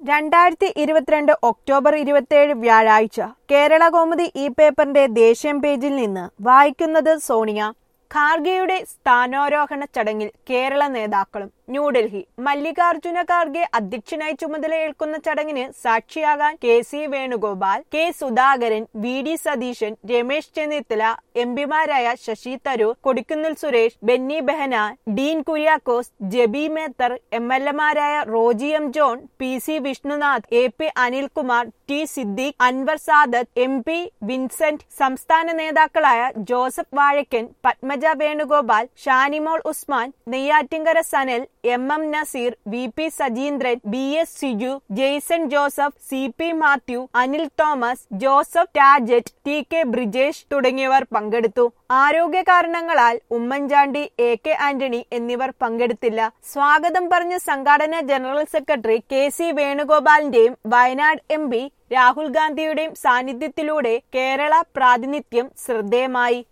രണ്ടായിരത്തി ഇരുപത്തിരണ്ട് ഒക്ടോബർ ഇരുപത്തിയേഴ് വ്യാഴാഴ്ച കേരള കൗമുദി ഈ പേപ്പറിന്റെ ദേശീയം പേജിൽ നിന്ന് വായിക്കുന്നത് സോണിയ ഖാർഗെയുടെ സ്ഥാനാരോഹണ ചടങ്ങിൽ കേരള നേതാക്കളും ന്യൂഡൽഹി മല്ലികാർജുന ഖാർഗെ അധ്യക്ഷനായി ചുമതലയേൽക്കുന്ന ചടങ്ങിന് സാക്ഷിയാകാൻ K C Venugopal K Sudhakaran V D Satheesan Ramesh Chennithala എംപിമാരായ ശശി തരൂർ കൊടിക്കുന്നിൽ സുരേഷ് ബെന്നി ബെഹനാൻ ഡീൻ കുര്യാക്കോസ് ജബി മേത്തർ എം എൽ എമാരായ Roji M John P C Vishnunath A P Anilkumar T Siddique Anwar Sadath M P Vincent സംസ്ഥാന നേതാക്കളായ Joseph Vazhakkan Padmaja Venugopal Shanimol Usman Neyyattinkara Sanal M M Nazeer V P Sajeendran B S Siju Jaison Joseph C P Mathew Anil Thomas Joseph Tajet T K Brijesh തുടങ്ങിയവർ പങ്കെടുത്തു ആരോഗ്യ കാരണങ്ങളാൽ ഉമ്മൻചാണ്ടി എ കെ ആന്റണി എന്നിവർ പങ്കെടുത്തില്ല സ്വാഗതം പറഞ്ഞ സംഘാടന ജനറൽ സെക്രട്ടറി കെ സി വേണുഗോപാലിന്റെയും വയനാട് എം പി രാഹുൽ ഗാന്ധിയുടെയും സാന്നിധ്യത്തിലൂടെ കേരള പ്രാതിനിധ്യം ശ്രദ്ധേയമായി